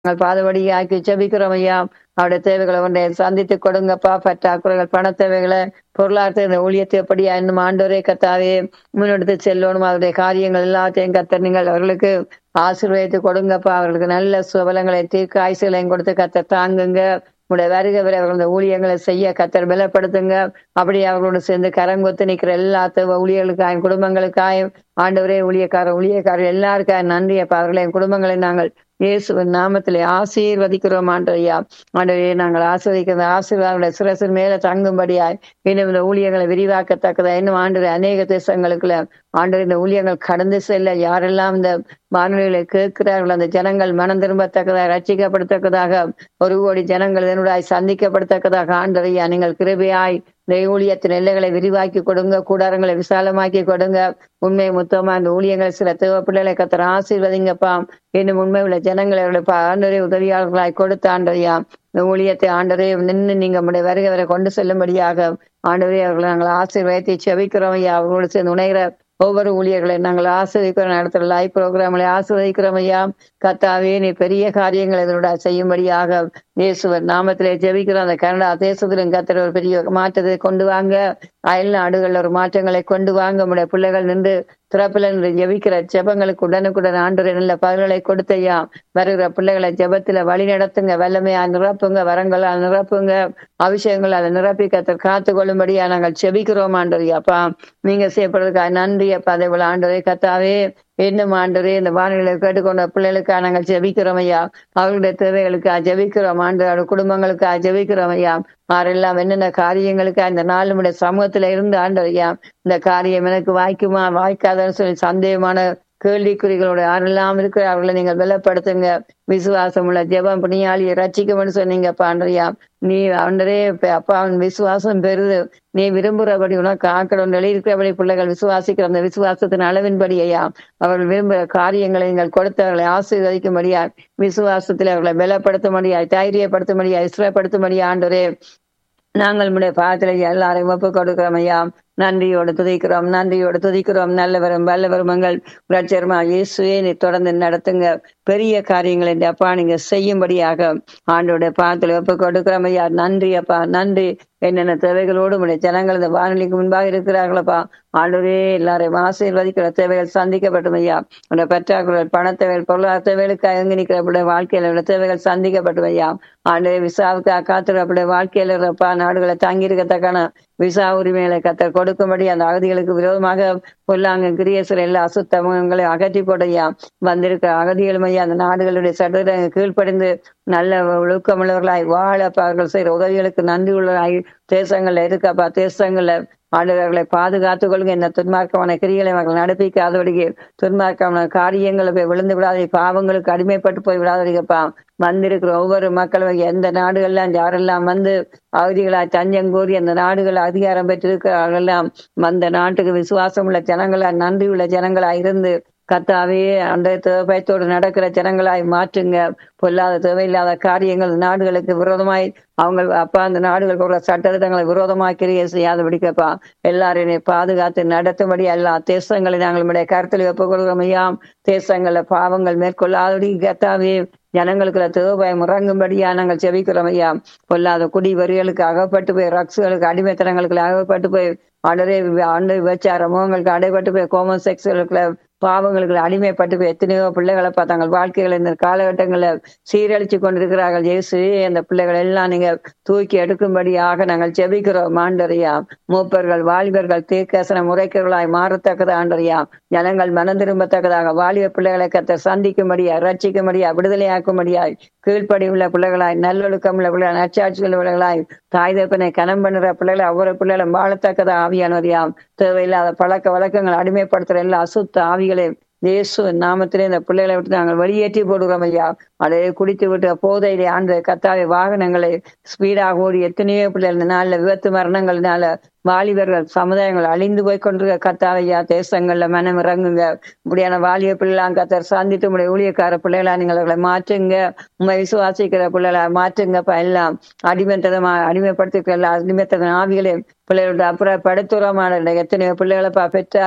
நாங்கள் பாதபடி ஆக்கி ஜெபிக்கிறோம் ஐயா அவருடைய தேவைகளை ஒன்றை சந்தித்து கொடுங்கப்பா பற்றாக்குறைகள் பண தேவைகளை பொருளாதார இந்த ஊழியத்தை எப்படியா இன்னும் ஆண்டோரே கத்தாவே முன்னெடுத்து செல்லணும் அவருடைய காரியங்கள் எல்லாத்தையும் கத்தர் நீங்கள் அவர்களுக்கு ஆசீர்வதித்து கொடுங்கப்பா அவர்களுக்கு நல்ல சுபலங்களை தீர்க்க ஆயுசுகளையும் கொடுத்து கத்தர் தாங்குங்க உடைய வருகை வரை அவர்கள் இந்த ஊழியங்களை செய்ய கத்தர் பலப்படுத்துங்க அப்படி அவர்களோடு சேர்ந்து கரங்கொத்து நிற்கிற எல்லா தேவ ஊழியர்களுக்காயும் குடும்பங்களுக்காயும் ஆண்டவரே ஊழியக்காரர் ஊழியக்காரர் எல்லாருக்காயும் நன்றி அப்ப அவர்களின் குடும்பங்களை நாங்கள் இயேசுவின் நாமத்திலே ஆசீர்வதிக்கிறோம் ஆண்டவையா ஆண்டவரே நாங்கள் ஆசீர்வதிக்கிற ஆசீர்வாதங்களுடைய சிரசின் மேல தங்கும்படியாய் இன்னும் இந்த ஊழியங்களை விரிவாக்கத்தக்கதா இன்னும் ஆண்டு அநேக தேசங்களுக்குள்ள ஆண்டு இந்த ஊழியங்கள் கடந்து செல்ல யாரெல்லாம் இந்த வானொலிகளை கேட்கிறார்கள் அந்த ஜனங்கள் மனம் திரும்பத்தக்கதாக ரட்சிக்கப்படத்தக்கதாக ஒரு கோடி ஜனங்கள் இதனுடைய சந்திக்கப்படத்தக்கதாக ஆண்டவையா நீங்கள் கிருபையாய் இந்த ஊழியத்தின் எல்லைகளை விரிவாக்கி கொடுங்க கூடாரங்களை விசாலமாக்கி கொடுங்க உண்மை முத்தமா அந்த ஊழியங்களை சில தேவ பிள்ளைகளை கத்தர ஆசீர்வதிங்கப்பா இன்னும் உண்மை உள்ள ஜனங்களை அவருடைய ஆண்டரை உதவியாளர்களாய் கொடுத்த ஆண்டரையா இந்த ஊழியத்தை ஆண்டரே நின்று நீங்க நம்முடைய வருகை வரை கொண்டு செல்லும்படியாக ஆண்டவரே அவர்களை நாங்கள் ஆசீர்வதித்து செவிக்கிறோம் ஐயா அவர்களோடு சேர்ந்து உணைகிற ஒவ்வொரு ஊழியர்களை நாங்கள் ஆசிரியக்கிறோம் நடத்துகிற லைவ் ப்ரோக்ராம்களை ஆசிர்வதிக்கிறோம் ஐயா கத்தாவே நீ பெரிய காரியங்களை இதனோட செய்யும்படியாக இயேசுவர் நாமத்திலே ஜெபிக்கிறோம் அந்த கனடா தேசத்திலும் கத்திர ஒரு பெரிய மாற்றத்தை கொண்டு வாங்க அயல் நாடுகளில் ஒரு மாற்றங்களை கொண்டு வாங்க உடைய பிள்ளைகள் நின்று திறப்பில் நின்று ஜெபிக்கிற ஜெபங்களுக்கு உடனுக்குடன் ஆண்டு நல்ல பகல்களை கொடுத்தையா வருகிற பிள்ளைகளை ஜெபத்துல வழி நடத்துங்க வல்லமையா நிரப்புங்க வரங்களால் நிரப்புங்க அபிஷேகங்களால் நிரப்பி கத்தர் காத்து கொள்ளும்படியா நாங்கள் செபிக்கிறோம் ஆண்டவரையா அப்பா நீங்க செய்யப்படுறதுக்காக நன்றி அப்பா அதே போல ஆண்டவரே கத்தாவே இன்னும் ஆண்டவரே இந்த வானிலை கேட்டுக்கொண்ட பிள்ளைகளுக்காக நாங்கள் ஜெபிக்கிறோம் ஐயா அவர்களுடைய தேவைகளுக்காக ஜெபிக்கிறோம் ஆண்டு குடும்பங்களுக்காக ஜெபிக்கிறோம் ஐயா யாரெல்லாம் என்னென்ன காரியங்களுக்கா இந்த நாள் நம்முடைய சமூகத்துல இருந்து ஆண்டவரையா இந்த காரியம் எனக்கு வாய்க்குமா வாய்க்காதன்னு சொல்லி சந்தேகமான கேள்விக்குறிகளோட யாரெல்லாம் இருக்கிற அவர்களை நீங்கள் பலப்படுத்துங்க விசுவாசம் உள்ள ஜெபம் புனியாளியை ரச்சிக்கும்னு சொன்னீங்க பாண்டறியா நீ ஆண்டரே அப்பா அவன் விசுவாசம் பெருது நீ விரும்புகிறபடி உனக்கு ஆக்கணும் இருக்கிறபடி பிள்ளைகள் விசுவாசிக்கிற அந்த விசுவாசத்தின் அளவின்படி ஐயா அவர்கள் விரும்புகிற காரியங்களை நீங்கள் கொடுத்தவர்களை ஆசீர்வதிக்கும்படியா விசுவாசத்தில் அவர்களை பலப்படுத்தும்படியாய் தைரியப்படுத்தும்படியா இஸ்ரப்படுத்தும்படியா ஆண்டரே நாங்கள் நம்முடைய பாதத்தில் எல்லாரையும் ஒப்பு கொடுக்கிறோம் ஐயா நன்றியோடு துதிக்கிறோம் நன்றியோடு துதிக்கிறோம் நல்லவரும் வல்லவரும் எங்கள் ரட்சர்மா இயேசுவே நீ தொடர்ந்து நடத்துங்க பெரிய காரியங்களை இந்த அப்பா நீங்க செய்யும்படியாக ஆண்டோடைய பாதத்தில் ஒப்பு கொடுக்கிறோம் ஐயா நன்றி அப்பா நன்றி என்னென்ன தேவைகளோடு உடைய ஜனங்கள் இந்த வானொலிக்கு முன்பாக இருக்கிறார்களப்பா ஆண்டவரே எல்லாரையும் ஆசீர்வதிக்கிற தேவைகள் சந்திக்கப்படும் ஐயா உடைய பெற்றாக்குற பண தேவைகள் பொருளாதார தேவைகளுக்கு அங்கி நிற்கிறப்படைய வாழ்க்கையில உடைய தேவைகள் சந்திக்கப்படும் ஐயா ஆண்டு விசாவுக்கு காத்துறப்படைய வாழ்க்கையில இருப்பா நாடுகளை தங்கி இருக்கத்தக்கான விசா உரிமைகளை கத்தர் கொடுக்கும்படி அந்த அகதிகளுக்கு விரோதமாக பொல்லாங்க கிரியேசர் எல்லா அசுத்தங்களை அகற்றி போடையா வந்திருக்க அகதிகளும் ஐயா அந்த நாடுகளுடைய சட்டத்தை கீழ்ப்படிந்து நல்ல ஒழுக்கமுள்ளவர்களாய் வாழ அவர்கள் செய்யற உதவிகளுக்கு நன்றி உள்ளவராய் தேசங்கள்ல இருக்கப்பா தேசங்கள்ல ஆண்டவர்களை பாதுகாத்துக் கொள்ளுங்க என்ன துன்மார்க்கமான கிரிகளை அவர்கள் நடப்பிக்காதபடிக்கு துன்மார்க்கமான காரியங்களை போய் விழுந்து விடாதே பாவங்களுக்கு அடிமைப்பட்டு போய் விடாதீங்கப்பா வந்திருக்கிற ஒவ்வொரு மக்களும் எந்த நாடுகள்லாம் யாரெல்லாம் வந்து அகதிகளாய் தஞ்சம் கோரி அந்த நாடுகள் அதிகாரம் பெற்றிருக்கிறார்களெல்லாம் அந்த நாட்டுக்கு விசுவாசம் உள்ள ஜனங்களா நன்றி உள்ள ஜனங்களா இருந்து கத்தாவே அந்த பயத்தோடு நடக்கிற ஜனங்களாய் மாற்றுங்க பொல்லாத தேவையில்லாத காரியங்கள் நாடுகளுக்கு விரோதமாய் அவங்க அப்பா அந்த நாடுகள் போடுற சட்டத்திட்டங்களை விரோதமாக கிரியை செய்யாதபடிக்கப்பா எல்லாரையும் பாதுகாத்து நடத்தும்படி எல்லா தேசங்களை நாங்கள் நம்முடைய கருத்தில் ஒப்புக்கொள்கிறோம் ஐயாம் தேசங்கள்ல பாவங்கள் மேற்கொள்ளாதபடி கத்தாவே ஜனங்களுக்கு தேவையம் இறங்கும்படியா நாங்கள் செபிக்கிறோம் ஐயா பொல்லாத குடி வரிகளுக்கு அகப்பட்டு போய் ரக்ஸுகளுக்கு அடிமைத்தனங்களுக்கு அகப்பட்டு போய் அடரே ஆண்டு விபச்சார முகங்களுக்கு அடைபட்டு போய் கோமன் செக்ஸுகளுக்கு பாவங்களுக்கு அடிமைப்பட்டு போய் எத்தனையோ பிள்ளைகளை பார்த்தாங்க வாழ்க்கைகள் இந்த காலகட்டங்களில் சீரழிச்சு கொண்டிருக்கிறார்கள் இயேசு அந்த பிள்ளைகள் எல்லாம் நீங்க தூக்கி எடுக்கும்படியாக நாங்கள் செபிக்கிறோம் ஆண்டறியா மூப்பர்கள் வாலிபர்கள் தீர்க்கசன முறைக்கர்களாய் மாறத்தக்கது ஆண்டறியா ஜனங்கள் மனம் திரும்பத்தக்கதாக வாலிப பிள்ளைகளை கத்த சந்திக்கும்படியா ரட்சிக்கும்படியா விடுதலையாக்கும்படியாய் கீழ்ப்படி உள்ள பிள்ளைகளாய் நல்லொழுக்கம் உள்ள பிள்ளைகள் நச்சாட்சி உள்ள பிள்ளைகளாய் தாய் தப்பனை கனம் பண்ணுற பிள்ளைகளை ஒவ்வொரு பிள்ளைகளும் வாழத்தக்கதா ஆவியானவரியாம் தேவையில்லாத பழக்க வழக்கங்கள் அடிமைப்படுத்துற எல்லா அசுத்த ஆவிகளையும் இயேசு நாமத்திலே இந்த பிள்ளைகளை விட்டு நாங்கள் வெளியேற்றி போடுகிறோம் ஐயா அதை குடித்து விட்டு போதையிலே ஆண்டு கத்தாவை வாகனங்களை ஸ்பீடாக ஓடி எத்தனையோ பிள்ளைகள் இந்த நாளில் விபத்து மரணங்கள்னால வாலிபர்கள் சமுதாயங்கள் அழிந்து போய் கொண்டிருக்க கத்தாவையா தேசங்கள்ல மனம் இறங்குங்க இப்படியான வாலிப பிள்ளைலாம் கத்தர் சாந்தித்து உடைய ஊழியக்கார பிள்ளைகளா நீங்கள் அவர்களை மாற்றுங்க உண்மை விசுவாசிக்கிற பிள்ளைகளா மாற்றுங்கப்பா எல்லாம் அடிமைத்தனமா அடிமைப்படுத்திக்கிற எல்லா அடிமைத்தன ஆவிகளையும் பிள்ளைகளோட அப்புறம் படுத்துறமான எத்தனையோ பிள்ளைகளப்பா பெற்றாரும்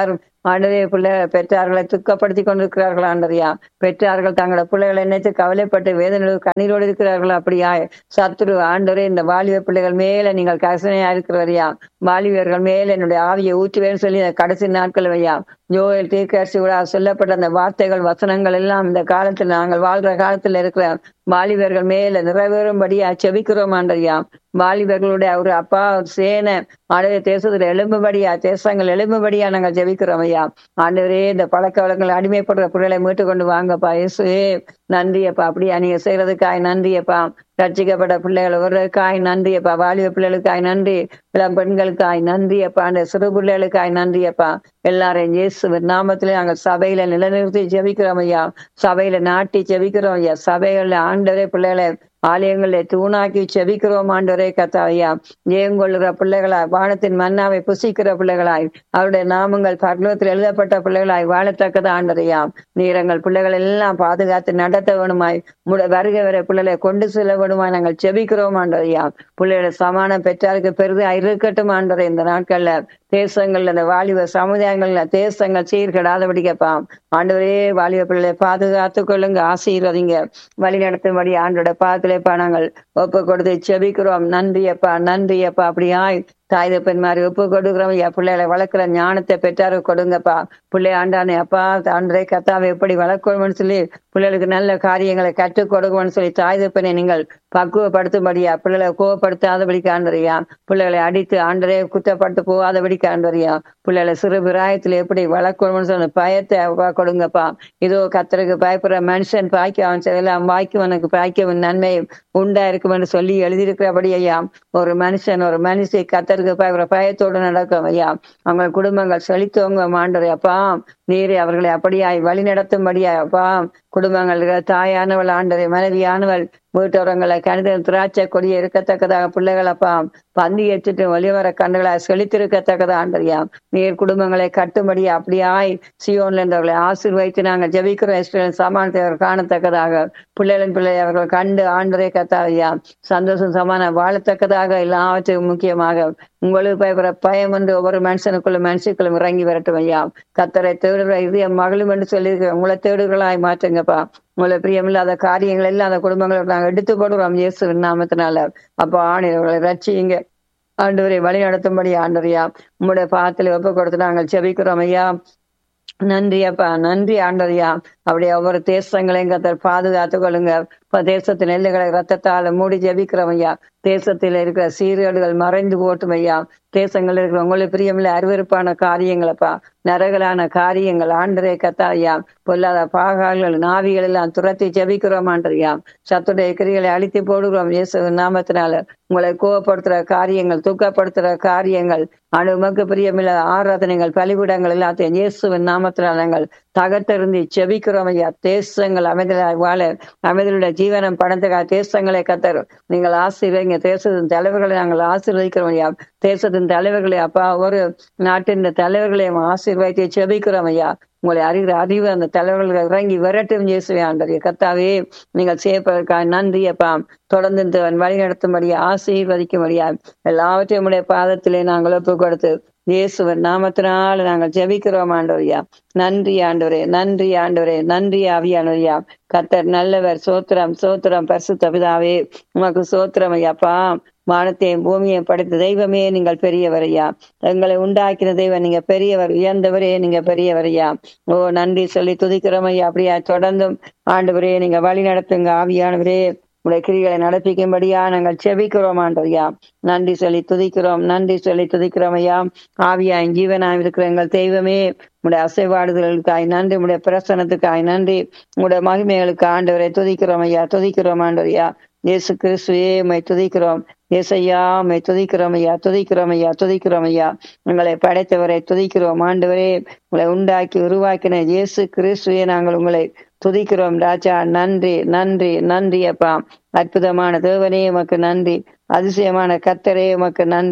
ஆண்டவரே பிள்ளை பெற்றார்களை துக்கப்படுத்தி கொண்டிருக்கிறார்கள் ஆண்டவரையா பெற்றார்கள் தங்களோட பிள்ளைகளை நினைத்து கவலைப்பட்டு வேதனையோடு கண்ணீரோடு இருக்கிறார்கள் அப்படியா சத்துரு ஆண்டவரே இந்த வாலிப பிள்ளைகள் மேல நீங்கள் கசனையா இருக்கிறவரையா வாலிபர்கள் மேல என்னுடைய ஆவியை ஊற்றுவேன்னு சொல்லி இந்த கடைசி நாட்கள் ஐயா ஜோயல் தீர்க்கரசி கூட சொல்லப்பட்ட அந்த வார்த்தைகள் வசனங்கள் எல்லாம் இந்த காலத்தில் நாங்கள் வாழ்ற காலத்தில் இருக்கிற வாலிபர்கள் மேல நிறைவேறும்படியா செபிக்கிறோம் ஆண்டரியா வாலிபர்களுடைய ஒரு அப்பா ஒரு சேனை ஆண்டவரே தேசத்துல எழும்பும்படியா தேசங்கள் எழும்பும்படியா நாங்கள் ஜெபிக்கிறோம் ஐயா ஆண்டவரே இந்த பழக்க வழக்கங்கள் அடிமைப்படுற பிள்ளைகளை மீட்டு கொண்டு வாங்கப்பா இயேசுவே நன்றியப்பா அப்படியா நீங்க செய்யறதுக்காய் நன்றியப்பா ரட்சிக்கப்பட்ட பிள்ளைகள் ஒருவருக்காய் நன்றியப்பா வாலிப பிள்ளைகளுக்காய் நன்றி இளம் பெண்களுக்காய் நன்றியப்பா அந்த சிறு பிள்ளைகளுக்காய் நன்றியப்பா எல்லாரையும் இயேசு நாமத்திலே நாங்கள் சபையில நிலைநிறுத்தி ஜெபிக்கிறோம் ஐயா சபையில நாட்டி ஜெபிக்கிறோம் ஐயா சபைகள்ல ஆண்டவரே பிள்ளைகளை ஆலயங்களை தூணாக்கி செபிக்கிறோம் ஆண்டவரே கத்தாவையா ஏங்கொள்ளுகிற பிள்ளைகளாய் வானத்தின் மன்னாவை புசிக்கிற பிள்ளைகளாய் அவருடைய நாமங்கள் பர்லோகத்தில் எழுதப்பட்ட பிள்ளைகளாய் வாழத்தக்கது ஆண்டதையா நீரங்கள் பிள்ளைகள் எல்லாம் பாதுகாத்து நடத்த வேணுமாய் முட வருகை வர பிள்ளைகளை கொண்டு செல்ல வேணுமாய் நாங்கள் செபிக்கிறோம் ஆண்டதையா பிள்ளைகளை சமானம் பெற்றாருக்கு பெரிதா இருக்கட்டும் ஆண்டதை இந்த நாட்கள்ல தேசங்கள்ல இந்த வாலிப சமுதாயங்கள்ல தேசங்கள் சீர்கெடாதபடி கேட்பான் ஆண்டவரே வாலிப பிள்ளைகளை பாதுகாத்து கொள்ளுங்க ஆசீர்வதிங்க வழி நடத்தும்படி ஆண்டோட பாதத்திலேப்பா நாங்கள் ஒப்பு கொடுத்து செபிக்கிறோம் நன்றியப்பா நன்றியப்பா அப்படியாய் தாய் பெண்மாரி ஒப்பு கொடுக்குறோம் ஐயா பிள்ளைகளை வளர்க்குற ஞானத்தை பெற்றாரு கொடுங்கப்பா பிள்ளை ஆண்டானே அப்பா ஆண்டரை கத்தாவை எப்படி வளர்க்கணும்னு சொல்லி பிள்ளைகளுக்கு நல்ல காரியங்களை கற்றுக் கொடுக்கணும்னு சொல்லி தாய் தப்பனை நீங்கள் பக்குவப்படுத்தும்படியா பிள்ளைகளை கோவப்படுத்தாதபடி காண்பறியா பிள்ளைகளை அடித்து ஆண்டரே குத்தப்பட்டு போகாதபடி காண்பறியா பிள்ளைகளை சிறு பிராயத்தில் எப்படி வளர்க்கணும்னு சொன்ன பயத்தை அப்பா கொடுங்கப்பா இதோ கத்தருக்கு பயப்படுற மனுஷன் பாய்க்க அவன் செய்யலாம் வாய்க்குவனுக்கு பாய்க்கவும் நன்மை உண்டா இருக்கும் என்று சொல்லி எழுதியிருக்கிறபடி ஐயா ஒரு மனுஷன் ஒரு மனுஷி கத்தருக்கு பயப்படுற பயத்தோடு நடக்கும் ஐயா அவங்க குடும்பங்கள் செழித்தவங்க மாண்டரை அப்பா நீரே அவர்களை அப்படியாய் வழி நடத்தும்படியா அப்பா குடும்பங்கள் தாயானவள் ஆண்டரை மனைவியானவள் வீட்டோரங்களை கணித திராட்சை கொடியை இருக்கத்தக்கதாக பிள்ளைகள் அப்பா பந்தி எச்சிட்டு வெளிவர கண்ணுகளாய் செழித்திருக்கத்தக்கதா ஆண்டரியா நீர் குடும்பங்களை கட்டும்படியா அப்படியாய் சியோன்ல இருந்தவர்களை ஆசீர்வைத்து நாங்கள் ஜெபிக்கிறோம் இஸ்ரேல் சமானத்தை அவர் காணத்தக்கதாக பிள்ளைகளின் பிள்ளை அவர்கள் கண்டு ஆண்டரே கத்தாவையா சந்தோஷம் சமான வாழத்தக்கதாக எல்லாவற்றையும் முக்கியமாக உங்களுக்கு பயப்படுற பயம் என்று ஒவ்வொரு மனுஷனுக்குள்ள மனுஷனுக்குள்ளும் இறங்கி வரட்டும் ஐயா கத்தரை தேடுகிற இதய மகளும் என்று சொல்லியிருக்க உங்களை தேடுகளாய் மாற்றுங்கப்பா உங்களை பிரியமில்லாத காரியங்கள் எல்லாம் அந்த குடும்பங்களை நாங்கள் எடுத்து போடுறோம் இயேசுவின் நாமத்தினால அப்போ ஆணையர்களை ரட்சியுங்க ஆண்டவரை வழி நடத்தும்படி ஆண்டவரையா உங்களுடைய பாத்துல ஒப்பு கொடுத்து நாங்கள் செபிக்கிறோம் ஐயா நன்றி அப்பா நன்றி ஆண்டரியா அப்படியே ஒவ்வொரு தேசங்களையும் கத்தர் பாதுகாத்து கொள்ளுங்க இப்ப தேசத்தின் எல்லைகளை ரத்தத்தால மூடி ஜெபிக்கிறோம் ஐயா தேசத்தில் இருக்கிற சீர்கேடுகள் மறைந்து போட்டும் ஐயா தேசங்கள் இருக்கிற உங்களுக்கு பிரியமில்ல அருவருப்பான காரியங்களப்பா நரகலான காரியங்கள் ஆண்டரே கத்தா ஐயா பொல்லாத பாகால்கள் நாவிகள் எல்லாம் துரத்தி ஜெபிக்கிறோம் ஆண்டரியா சத்துடைய கிரிகளை அழித்து போடுகிறோம் இயேசு நாமத்தினால உங்களை கோவப்படுத்துற காரியங்கள் துக்கப்படுத்துற காரியங்கள் அணுமக்கு பிரியமில்ல ஆராதனைகள் பலிபீடங்கள் எல்லாத்தையும் இயேசுவின் நாமத்தினால் நாங்கள் தகர்த்தெறிந்து செபிக்கிறோம் ஐயா தேசங்கள் அமைதலாய் வாழ அமைதலுடைய ஜீவனம் பணத்துக்காக தேசங்களை கத்தர் நீங்கள் ஆசீர்வதிங்க தேசத்தின் தலைவர்களை நாங்கள் ஆசீர்வதிக்கிறோம் ஐயா தேசத்தின் தலைவர்களை அப்பா ஒரு நாட்டின் தலைவர்களையும் ஆசீர்வதித்து செபிக்கிறோம் ஐயா உங்களை அறிகிற அறிவு அந்த தலைவர்கள் இறங்கி விரட்டும் இயேசுவே ஆண்டறிய கத்தாவே நீங்கள் செய்யப்பதற்காக நன்றி அப்பா தொடர்ந்து வழி நடத்தும்படியா ஆசீர்வதிக்கும்படியா எல்லாவற்றையும் உடைய பாதத்திலே நாங்கள் ஒப்பு கொடுத்து இயேசுவர் நாமத்தினால நாங்கள் ஜெபிக்கிறோம் ஆண்டவரையா நன்றி ஆண்டவரே நன்றி ஆண்டவரே நன்றி ஆவியானவரையா கத்தர் நல்லவர் சோத்திரம் சோத்திரம் பரிசுத்த பிதாவே உமக்கு சோத்திரம் ஐயாப்பா வானத்தையும் பூமியையும் படைத்த தெய்வமே நீங்கள் பெரியவரையா எங்களை உண்டாக்கின தெய்வம் நீங்க பெரியவர் உயர்ந்தவரே நீங்க பெரியவரையா ஓ நன்றி சொல்லி துதிக்கிறோம் ஐயா அப்படியா தொடர்ந்தும் ஆண்டவரே நீங்க வழி நடத்துங்க ஆவியானவரே உடைய கிரிகளை நடப்பிக்கும்படியா நாங்கள் செபிக்கிறோம் ஆண்டவரையா நன்றி சொல்லி துதிக்கிறோம் நன்றி சொல்லி துதிக்கிறோம் ஐயா ஆவியாய் ஜீவனாய் இருக்கிற எங்கள் தெய்வமே உடைய அசைவாடுதலுக்காய் நன்றி உடைய பிரசனத்துக்காய் நன்றி உடைய மகிமைகளுக்கு ஆண்டவரை துதிக்கிறோம் ஐயா துதிக்கிறோம் ஆண்டவரையா இயேசு கிறிஸ்துவே உம்மை துதிக்கிறோம் ஏசையா உம்மை துதிக்கிறோம் ஐயா துதிக்கிறோம் ஐயா துதிக்கிறோம் ஐயா உங்களை படைத்தவரை துதிக்கிறோம் ஆண்டவரே உங்களை உண்டாக்கி உருவாக்கின இயேசு கிறிஸ்துவே நாங்கள் உங்களை துதிக்கிறோம் ராஜா நன்றி நன்றி நன்றி அப்பா அற்புதமான தேவனே உமக்கு நன்றி அதிசயமான கத்தரே உமக்கு நன்றி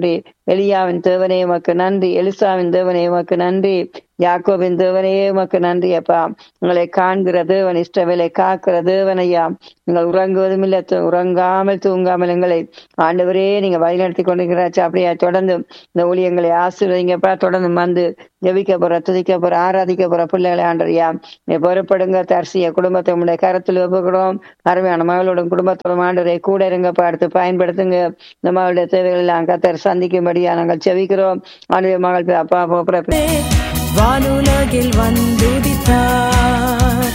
எலியாவின் தேவனே உமக்கு நன்றி எலிசாவின் தேவனே உமக்கு நன்றி யாக்கோபின் தேவனே உமக்கு நன்றி அப்பா உங்களை காண்கிற தேவன் இஷ்டவேலை காக்கிற தேவன் ஐயா நீங்கள் உறங்குவதும் இல்லை து- உறங்காமல் தூங்காமல் எங்களை ஆண்டவரே நீங்க வழிநடத்தி கொண்டிருக்கிறாச்சு அப்படியே தொடர்ந்து இந்த ஊழியங்களை ஆசீர்வதிங்கப்பா தொடர்ந்து வந்து ஜெபிக்க போற துதிக்க போற ஆராதிக்க போற பிள்ளைகளை ஆண்டறியா நீ பொறுப்படுங்க தரிசிய குடும்பத்தை உடைய கரத்தில் ஒப்புக்கிறோம் அருமையான மகளோடும் குடும்பத்தோடும் ஆண்டவரை கூட இருங்கப்பா எடுத்து பயன்படுத்துங்க இந்த மகளுடைய தேவைகள் எல்லாம் கத்தர் சந்திக்கும்படியா நாங்கள் செவிக்கிறோம் ஆண்டு மகள் அப்பா போற வானுலகில் வந்துதித்தார்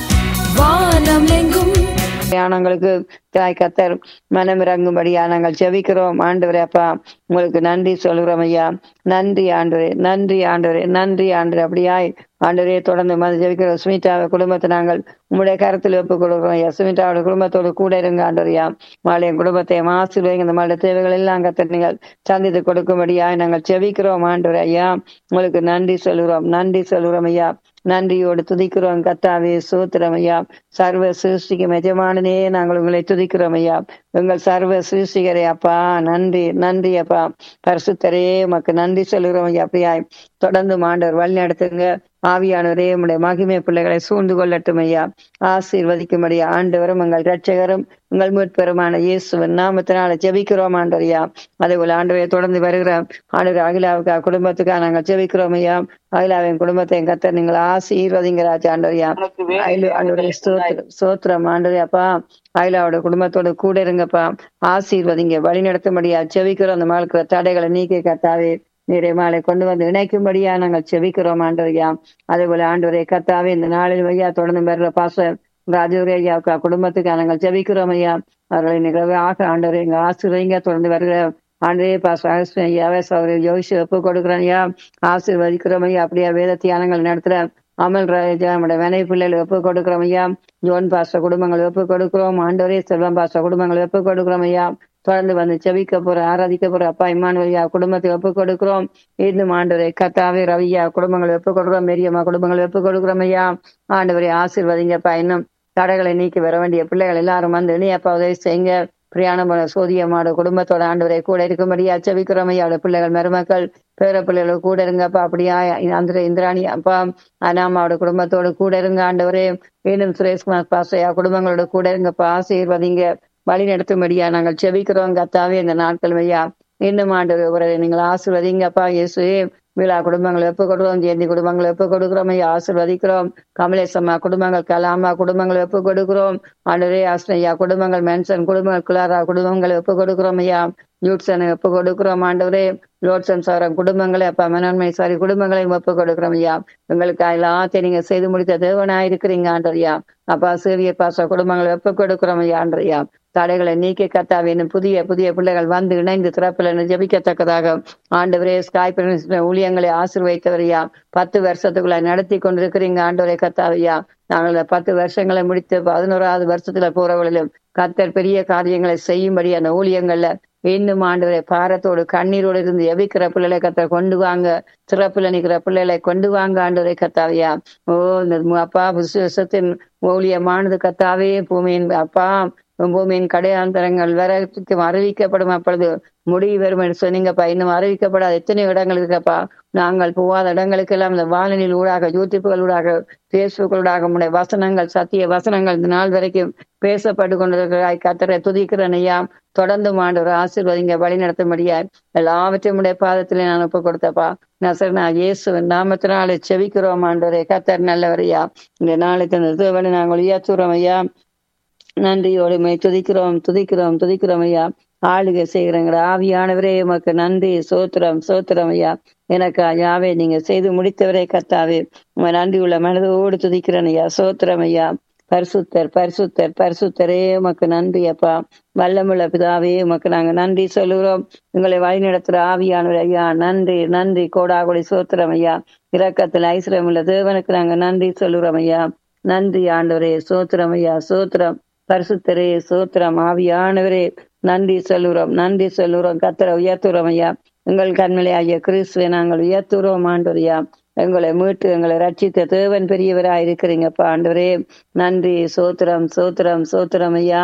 வானம் எங்கும் பிரயாணங்களுக்கு தாய் கத்தர் மனம் இறங்கும்படியா நாங்கள் செவிக்கிறோம் ஆண்டவரே அப்பா உங்களுக்கு நன்றி சொல்கிறோம் ஐயா நன்றி ஆண்டவரே நன்றி ஆண்டவரே நன்றி ஆண்டவரே அப்படியாய் ஆண்டவரே தொடர்ந்து மத ஜெபிக்கிற சுமிதாவை குடும்பத்தை நாங்கள் உங்களுடைய கருத்தில் ஒப்புக் கொடுக்கிறோம் ஐயா சுமிதாவோட குடும்பத்தோடு கூட இருங்க ஆண்டவரையா மாலைய குடும்பத்தை ஆசீர்வதிங்க இந்த மாதிரி தேவைகள் எல்லாம் கத்தர் நீங்கள் சந்தித்து கொடுக்கும்படியாய் நாங்கள் செவிக்கிறோம் ஆண்டவரே ஐயா உங்களுக்கு நன்றி சொல்கிறோம் நன்றி சொல்கிறோம் ஐயா நன்றியோடு துதிக்கிறோம் கத்தாவே சோத்திரம் ஐயா சர்வ சிருஷ்டிக்கும் எஜமானனே நாங்கள் உங்களை துதிக்கிறோம் ஐயா எங்கள் சர்வ சிருஷ்டிகரே அப்பா நன்றி நன்றி அப்பா பரிசுத்தரே உமக்கு நன்றி சொல்கிறோம் ஐயா அப்படியாய் தொடர்ந்து மாண்டவர் வழி நடத்துங்க ஆவியானவரே உம்முடைய மகிமை பிள்ளைகளை சூழ்ந்து கொள்ளட்டும் ஐயா ஆசீர்வதிக்கும்படியா ஆண்டவரும் எங்கள் இரட்சகரும் உங்கள் மீட்பெருமான இயேசுவின் நாமத்தினால ஜெபிக்கிறோம் ஆண்டவரையா அதே போல ஆண்டவரை தொடர்ந்து வருகிற ஆண்டவர் அகிலாவுக்கா குடும்பத்துக்காக நாங்கள் ஜெபிக்கிறோம் ஐயா அகிலாவின் குடும்பத்தை கத்தர் நீங்கள் ஆசீர்வதிங்க ராஜா ஆண்டவரையா அகில ஆண்டவரே ஸ்தோத்திரம் ஸ்தோத்திரம் ஆண்டவரே அப்பா அகிலாவோட குடும்பத்தோட கூட இருங்கப்பா ஆசீர்வதிங்க வழி நடத்தும்படியா ஜெபிக்கிறோம் அந்த மகளுக்கு தடைகளை நீக்கி கத்தாவே நீரை மாலை கொண்டு வந்து இணைக்கும்படியா நாங்கள் செபிக்கிறோம் ஆண்டவரையா அதே போல ஆண்டவரே கத்தாவே இந்த நாளில் ஐயா தொடர்ந்து வருகிற பாச ராஜூரே ஐயா க- குடும்பத்துக்கு நாங்கள் ஜெபிக்கிறோம் ஐயா அவர்களை நிகழ்வாக ஆண்டவரை எங்க ஆசீர்வதிங்க தொடர்ந்து வருகிற ஆண்டரே பாச ஐயாவே சௌரிய யோசிச்சு ஒப்பு கொடுக்குறோம் ஐயா ஆசீர்வதிக்கிறோம் ஐயா அப்படியே வேத தியானங்கள் நடத்துற அமல் ராஜா நம்முடைய மனைவி பிள்ளைகளை ஒப்பு கொடுக்கிறோம் ஐயா ஜோன் பாச குடும்பங்களை ஒப்பு கொடுக்கிறோம் ஆண்டவரே செல்வம் பாச குடும்பங்களை ஒப்பு கொடுக்கிறோம் ஐயா தொடர்ந்து வந்து செவிக்க போற ஆராதிக்க போற அப்பா இம்மானுவலியா குடும்பத்தை ஒப்பு கொடுக்கிறோம் இன்னும் ஆண்டவரை கத்தாவே ரவியா குடும்பங்களை ஒப்பு கொடுக்கிறோம் மெரியம்மா குடும்பங்களை ஒப்பு கொடுக்கிறோம் ஐயா ஆண்டவரை ஆசீர்வதிங்கப்பா இன்னும் தடைகளை நீக்கி வர வேண்டிய பிள்ளைகள் எல்லாரும் வந்து இனியப்பா உதவி செய்யுங்க பிரயாணம் பண்ண சோதியம்மாவோட குடும்பத்தோட ஆண்டவரை கூட இருக்கும்படியா செவிக்கிறோம் ஐயா அவருடைய பிள்ளைகள் மருமக்கள் பேர பிள்ளைகள் கூட இருங்கப்பா அப்படியா அந்த இந்திராணி அப்பா அனாமாவோட குடும்பத்தோட கூட இருங்க ஆண்டவரே இன்னும் சுரேஷ்குமார் பாசையா குடும்பங்களோட கூட இருங்கப்பா ஆசீர்வதிங்க வழி நடத்தும்படியா நாங்கள் செபிக்கிறோம் கத்தாவே இந்த நாட்கள் ஐயா இன்னும் ஆண்டவர் உறவை நீங்கள் ஆசீர்வதிங்கப்பா இயேசுவே விழா குடும்பங்களை ஒப்பு கொடுக்கிறோம் ஜெயந்தி குடும்பங்களை ஒப்பு கொடுக்கிறோம் ஐயா ஆசீர்வதிக்கிறோம் கமலேசம்மா குடும்பங்கள் கலாமா குடும்பங்களை ஒப்பு கொடுக்கிறோம் ஆண்டவரே ஆஸ்னையா குடும்பங்கள் மென்சன் குடும்பங்கள் குலாரா குடும்பங்களை ஒப்பு கொடுக்கிறோம் ஐயா யூட்சனை ஒப்பு கொடுக்கிறோம் ஆண்டவரே லோட்சன் சாரம் குடும்பங்களை அப்பா மனன்மை சாரி குடும்பங்களையும் ஒப்பு கொடுக்கிறோம் ஐயா உங்களுக்கு எல்லாத்தையும் நீங்க செய்து முடித்த தேவனா இருக்கிறீங்க ஆண்டரியா அப்பா சிறிய பாச குடும்பங்களை ஒப்பு கொடுக்கிறோம் ஐயா ஆண்டரியா தடைகளை நீக்கி கத்தாவின் புதிய புதிய பிள்ளைகள் வந்து இணைந்து திறப்பில் ஜபிக்கத்தக்கதாக ஆண்டவரே ஸ்காய் ஊழியங்களை ஆசீர்வைத்தவரையா பத்து வருஷத்துக்குள்ள நடத்தி கொண்டிருக்கிறீங்க ஆண்டவரே கத்தாவையா நாங்கள் இந்த பத்து வருஷங்களை முடித்து பதினோராவது வருஷத்துல போறவர்களிலும் கத்தர் பெரிய காரியங்களை செய்யும்படி அந்த ஊழியங்கள்ல இன்னும் ஆண்டவரை பாரத்தோடு கண்ணீரோடு இருந்து எபிக்கிற பிள்ளைகளை கத்தர் கொண்டு வாங்க சிறப்புல நிக்கிற பிள்ளைகளை கொண்டு வாங்க ஆண்டவரை கத்தாவையா ஓ இந்த மு- அப்பா விசுவாசத்தின் ஊழியமானது கத்தாவே பூமியின் அப்பா பூமியின் கடையாந்தரங்கள் வரைக்கும் அறிவிக்கப்படும் அப்பொழுது முடிவு வரும் என்று சொன்னீங்கப்பா இன்னும் அறிவிக்கப்படாத எத்தனை இடங்கள் இருக்கப்பா நாங்கள் போகாத இடங்களுக்கெல்லாம் இந்த வானொலியில் ஊடாக யூடியூப்புகள் ஊடாக பேஸ்புக் ஊடாக உடைய வசனங்கள் சத்திய வசனங்கள் இந்த நாள் வரைக்கும் பேசப்பட்டு கொண்டிருக்கிறாய் கத்தரை துதிக்கிறேன் ஐயா தொடர்ந்து மாண்டவர் ஆசீர்வதிங்க வழி நடத்தும்படியா எல்லாவற்றையும் உடைய பாதத்திலே நான் ஒப்பு கொடுத்தப்பா நசர்னா இயேசுவின் நாமத்தினாலே செவிக்கிறோம் ஆண்டவரே கத்தர் நல்லவரையா இந்த நாளைக்கு இந்த தேவனை நாங்கள் உயர்த்துறோம் ஐயா நன்றியோடு மை துதிக்கிறோம் துதிக்கிறோம் துதிக்கிறோம் ஐயா ஆளுகை செய்கிறங்கிற ஆவியானவரே உமக்கு நன்றி சோத்திரம் சோத்திரம் ஐயா எனக்கு ஐயாவே நீங்க செய்து முடித்தவரே கத்தாவே உங்க நன்றி உள்ள மனதோடு துதிக்கிறேன் ஐயா சோத்திரம் ஐயா பரிசுத்தர் பரிசுத்தர் பரிசுத்தரே உமக்கு நன்றி அப்பா வல்லமுள்ள பிதாவே உமக்கு நாங்க நன்றி சொல்லுகிறோம் உங்களை வழி நடத்துற ஆவியானவர் ஐயா நன்றி நன்றி கோடாகொடி சோத்திரம் ஐயா இரக்கத்தில் ஐஸ்வரம் உள்ள தேவனுக்கு நாங்க நன்றி சொல்லுகிறோம் ஐயா நன்றி ஆண்டவரே சோத்திரம் ஐயா சோத்திரம் பரிசுத்தரே சோத்திரம் ஆவியானவரே நன்றி சொல்லுகிறோம் நன்றி சொல்லுகிறோம் கத்தரை உயர்த்துறோம் ஐயா எங்கள் கண்மலை ஐயா கிறிஸ்துவை நாங்கள் உயர்த்துறோம் ஆண்டவரையா எங்களை மீட்டு எங்களை ரட்சித்த தேவன் பெரியவராய் இருக்கிறீங்கப்பா ஆண்டவரே நன்றி சோத்திரம் சோத்திரம் சோத்திரம் ஐயா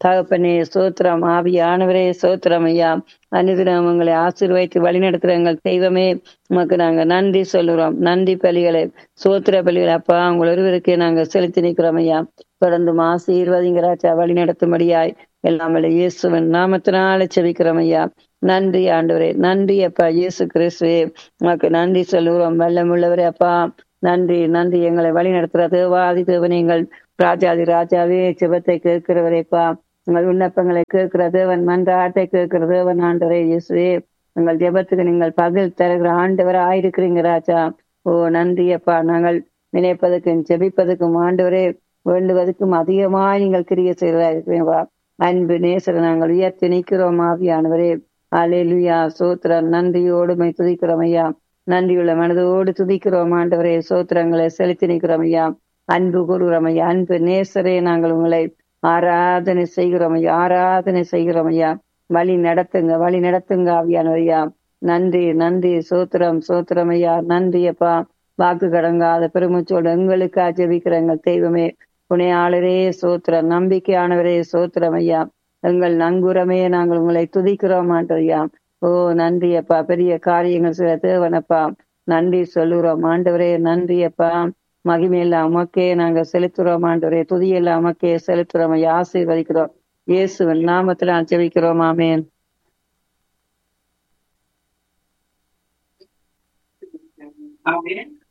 தகப்பனே சோத்திரம் ஆவியானவரே சோத்திரம் ஐயா அனுதினம் உங்களை ஆசீர்வதித்து வழிநடத்துகிற எங்கள் தெய்வமே உமக்கு நாங்க நன்றி சொல்லுறோம் நன்றி பலிகளை சோத்திர பலிகளை அப்பா உங்கள் ஒருவருக்கு நாங்க செலுத்தி நிற்கிறோம் ஐயா தொடர்ந்து ஆசீர்வதிங்கராச்சா வழி நடத்தும்படியாய் எல்லாம் வல்ல இயேசுவின் நாமத்தினால செபிக்கிறோம் ஐயா நன்றி ஆண்டவரே நன்றி அப்பா இயேசு கிறிஸ்துவே உமக்கு நன்றி சொல்லுகிறோம் வல்லமுள்ளவரே அப்பா நன்றி நன்றி எங்களை வழி நடத்துகிற தேவாதி தேவனே எங்கள் ராஜாதி ராஜாவே செபத்தை கேட்கிறவரேப்பா உங்கள் விண்ணப்பங்களை கேட்கிற தேவன் மன்றாட்டை கேட்கிற தேவன் ஆண்டவரே இயேசுவே உங்கள் ஜெபத்துக்கு நீங்கள் பதில் தருகிற ஆண்டவர் ஆயிருக்கிறீங்க ராஜா ஓ நன்றி அப்பா நாங்கள் நினைப்பதற்கும் ஜெபிப்பதற்கும் ஆண்டவரே வேண்டுவதற்கும் அதிகமாய் நீங்கள் கிரிய செய்கிறதா அன்பு நேசரை நாங்கள் உயர்த்தி நிற்கிறோம் ஆவியானவரே அலேலுயா சோத்திரம் நன்றியோடு மை துதிக்கிறோம் ஐயா நன்றியுள்ள மனதோடு துதிக்கிறோம் ஆண்டவரே சோத்திரங்களை செலுத்தி நிற்கிறோம் ஐயா அன்பு கூறுகிறோம் ஐயா அன்பு நேசரே நாங்கள் உங்களை ஆராதனை செய்கிறோம் ஐயா ஆராதனை செய்கிறோம் ஐயா வழி நடத்துங்க வழி நடத்துங்க ஆவியானவர் ஐயா நன்றி நன்றி சோத்திரம் சோத்திரம் ஐயா நன்றி அப்பா வாக்கு கடங்காத பெருமூச்சோடு எங்களுக்கா ஜெபிக்கிற எங்கள் தெய்வமே புனையாளரே சோத்திரம் நம்பிக்கையானவரே சோத்திரம் ஐயா எங்கள் நங்குரமே நாங்கள் உங்களை துதிக்கிறோம் ஆண்டவையா ஓ நன்றி அப்பா பெரிய காரியங்கள் சில தேவனப்பா நன்றி சொல்லுகிறோம் ஆண்டவரே நன்றி அப்பா மகிமையெல்லாம் உமக்கே நாங்க செலுத்துறோம் ஆண்டவரே துதியெல்லாம் உமக்கே செலுத்துறோம் ஐயா ஆசீர்வதிக்கிறோம் இயேசுவின் நாமத்துல ஜெபிக்கிறோம் ஆமேன் Amen.